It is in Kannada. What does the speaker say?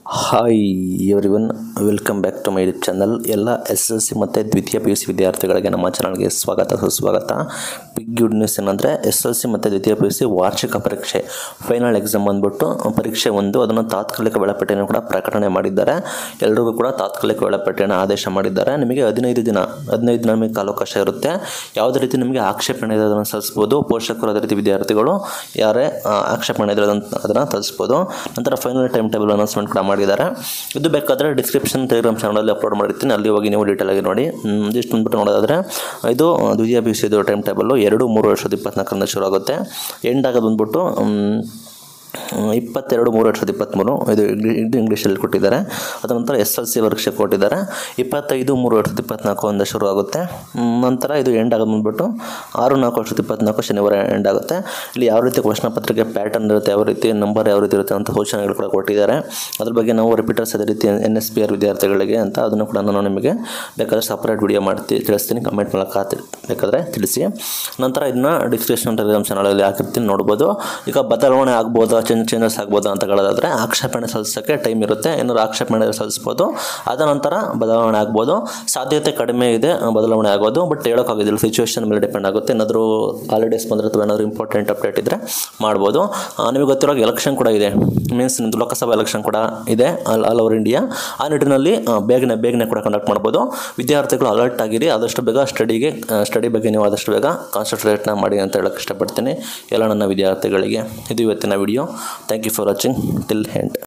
hi everyone welcome back to my YouTube channel ಎಲ್ಲ ಎಸ್ ಎಲ್ ಸಿ ಮತ್ತು ದ್ವಿತೀಯ ಪಿ ಯು ಸಿ ವಿದ್ಯಾರ್ಥಿಗಳಿಗೆ ನಮ್ಮ ಚಾನಲ್ಗೆ ಸ್ವಾಗತ ಸುಸ್ವಾಗತ ಬಿಗ್ ಗುಡ್ ನ್ಯೂಸ್ ಏನಂದರೆ ಎಸ್ ಎಲ್ ಸಿ ಮತ್ತು ದ್ವಿತೀಯ ಪಿ ಯು ಸಿ ವಾರ್ಷಿಕ ಪರೀಕ್ಷೆ ಫೈನಲ್ ಎಕ್ಸಾಮ್ ಬಂದ್ಬಿಟ್ಟು ಪರೀಕ್ಷೆ ಒಂದು ಅದನ್ನು ತಾತ್ಕಾಲಿಕ ವೇಳಾಪಟ್ಟಿಯನ್ನು ಕೂಡ ಪ್ರಕಟಣೆ ಮಾಡಿದ್ದಾರೆ ಎಲ್ರಿಗೂ ಕೂಡ ತಾತ್ಕಾಲಿಕ ವೇಳಾಪಟ್ಟಿಯನ್ನು ಆದೇಶ ಮಾಡಿದ್ದಾರೆ ನಿಮಗೆ ಹದಿನೈದು ದಿನ ಹದಿನೈದು ದಿನ ನಿಮಗೆ ಕಾಲಾವಕಾಶ ಇರುತ್ತೆ ಯಾವುದೇ ರೀತಿ ನಿಮಗೆ ಆಕ್ಷೇಪಣೆ ಇದೆ ಅದನ್ನು ಸಲ್ಲಿಸ್ಬೋದು ಪೋಷಕರು ಅದೇ ರೀತಿ ವಿದ್ಯಾರ್ಥಿಗಳು ಯಾರೇ ಆ, ಆಕ್ಷೇಪಣೆ ಇದ್ರೆ ಅದನ್ನು ಅದನ್ನು ತರಿಸ್ಬೋದು ನಂತರ ಫೈನಲ್ ಟೈಮ್ ಟೇಬಲ್ ಅನೌನ್ಸ್ಮೆಂಟ್ ಕೂಡ ಮಾಡಿದ್ದಾರೆ ಇದು ಬೇಕಾದರೆ ಡಿಸ್ಕ್ರಿಪ್ಷನ್ ಟೆಲಿಗ್ರಾಮ್ ಚಾನಲಲ್ಲಿ ಅಪ್ಲೋಡ್ ಮಾಡಿರ್ತೀನಿ ಅಲ್ಲಿ ಹೋಗಿ ನೀವು ಡೀಟೇಲ್ ಆಗಿ ನೋಡಿ ಹ್ಮ್, ಇದಿಷ್ಟು ಬಂದ್ಬಿಟ್ಟು ನೋಡೋದಾದರೆ ಇದು ಆ, ದ್ವಿತೀಯ ಪಿ ಯು ಸಿದು ಟೈಮ್ ಟೇಬಲ್ಲು ಎರಡು ಮೂರು ವರ್ಷದ ಇಪ್ಪತ್ನಾಲ್ಕರಿಂದ ಶುರು ಆಗುತ್ತೆ ಎಂಡ್ ಆಗೋದು ಬಂದ್ಬಿಟ್ಟು ಮ್, ಇಪ್ಪತ್ತೆರಡು ಮೂರು ವರ್ಷದ ಇಪ್ಪತ್ತ್ಮೂರು ಇದು ಇಂಗ್ಲಿ- ಇದು ಇಂಗ್ಲೀಷಲ್ಲಿ ಕೊಟ್ಟಿದ್ದಾರೆ ಅದ ನಂತರ ಎಸ್ ಎಲ್ ಸಿ ಪರೀಕ್ಷೆ ಕೊಟ್ಟಿದ್ದಾರೆ ಇಪ್ಪತ್ತೈದು ಮೂರು ವರ್ಷದ ಇಪ್ಪತ್ನಾಲ್ಕು ಇಂದ ಶುರು ಆಗುತ್ತೆ ಮ್, ನಂತರ ಇದು ಎಂಡ್ ಆಗೋದು ಬಂದ್ಬಿಟ್ಟು ಆರು ನಾಲ್ಕು ವರ್ಷದ ಇಪ್ಪತ್ನಾಲ್ಕು ಶನಿವಾರ ಎಂಡ್ ಆಗುತ್ತೆ ಇಲ್ಲಿ ಯಾವ ರೀತಿ ಪ್ರಶ್ನೆ ಪತ್ರಿಕೆ ಪ್ಯಾಟರ್ನ್ ಇರುತ್ತೆ ಯಾವ ರೀತಿ ನಂಬರ್ ಯಾವ ರೀತಿ ಇರುತ್ತೆ ಅಂತ ಸೂಚನೆಗಳು ಕೂಡ ಕೊಟ್ಟಿದ್ದಾರೆ ಅದ್ರ ಬಗ್ಗೆ ನಾವು ರಿಪೀಟರ್ಸ್ ಅದೇ ರೀತಿ ಎನ್ ಎಸ್ ಪಿ ಆರ್ ವಿದ್ಯಾರ್ಥಿಗಳಿಗೆ ಅಂತ ಅದನ್ನು ಕೂಡ ನಾನು ನಿಮಗೆ ಬೇಕಾದರೆ ಸಪ್ರೇಟ್ ವಿಡಿಯೋ ಮಾಡ್ತಿ ತಿಳಿಸ್ತೀನಿ ಕಮೆಂಟ್ ಮೂಲಕ ತಿ- ಬೇಕಾದರೆ ತಿಳಿಸಿ ನಂತರ ಇದನ್ನ ಡಿಸ್ಕ್ರಿಪ್ಷನ್ ಟೆಲಿಗ್ರಾಮ್ ಚಾನಲಲ್ಲಿ ಹಾಕಿರ್ತೀನಿ ನೋಡ್ಬೋದು ಈಗ ಬದಲಾವಣೆ ಆಗ್ಬೋದಾ ಚೇಂಜ್ ಚೇಂಜಸ್ ಆಗ್ಬೋದಾ ಅಂತ ಹೇಳೋದಾದರೆ ಆಕ್ಷೇಪಣೆ ಸಲ್ಲಿಸೋಕ್ಕೆ ಟೈಮ್ ಇರುತ್ತೆ ಏನಾದ್ರು ಆಕ್ಷೇಪಣೆ ಸಲ್ಲಿಸ್ಬೋದು ಅದ ನಂತರ ಬದಲಾವಣೆ ಆಗ್ಬೋದು ಸಾಧ್ಯತೆ ಕಡಿಮೆ ಇದೆ ಆ, ಬದಲಾವಣೆ ಆಗೋದು ಬಟ್ ಹೇಳೋಕ್ಕಾಗೋದಿಲ್ಲ ಸಿಚುವೇಶನ್ ಮೇಲೆ ಡಿಪೆಂಡ್ ಆಗುತ್ತೆ ಏನಾದರೂ ಹಾಲಿಡೇಸ್ ಬಂದರೆ ಅಥವಾ ಏನಾದರೂ ಇಂಪಾರ್ಟೆಂಟ್ ಅಪ್ಡೇಟ್ ಇದ್ದರೆ ಮಾಡ್ಬೋದು ಆ, ನಿಮಗೆ ಗೊತ್ತಿರೋ ಎಲೆಕ್ಷನ್ ಕೂಡ ಇದೆ ಮೀನ್ಸ್ ನಿಮ್ಮದು ಲೋಕಸಭಾ ಎಲೆಕ್ಷನ್ ಕೂಡ ಇದೆ ಆಲ್ ಆಲ್ ಓವರ್ ಇಂಡಿಯಾ ಆ ನಿಟ್ಟಿನಲ್ಲಿ ಆ, ಬೇಗನೆ ಬೇಗನೆ ಕೂಡ ಕಂಡಕ್ಟ್ ಮಾಡ್ಬೋದು ವಿದ್ಯಾರ್ಥಿಗಳು ಅಲರ್ಟ್ ಆಗಿರಿ ಆದಷ್ಟು ಬೇಗ ಸ್ಟಡಿಗೆ ಸ್ಟಡಿ ಬಗ್ಗೆ ನೀವು ಆದಷ್ಟು ಬೇಗ ಕಾನ್ಸಂಟ್ರೇಟ್ನ ಮಾಡಿ ಅಂತ ಹೇಳಕ್ಕೆ ಇಷ್ಟಪಡ್ತೀನಿ ಎಲ್ಲ ನನ್ನ ವಿದ್ಯಾರ್ಥಿಗಳಿಗೆ ಇದು ಇವತ್ತಿನ video thank you for watching till end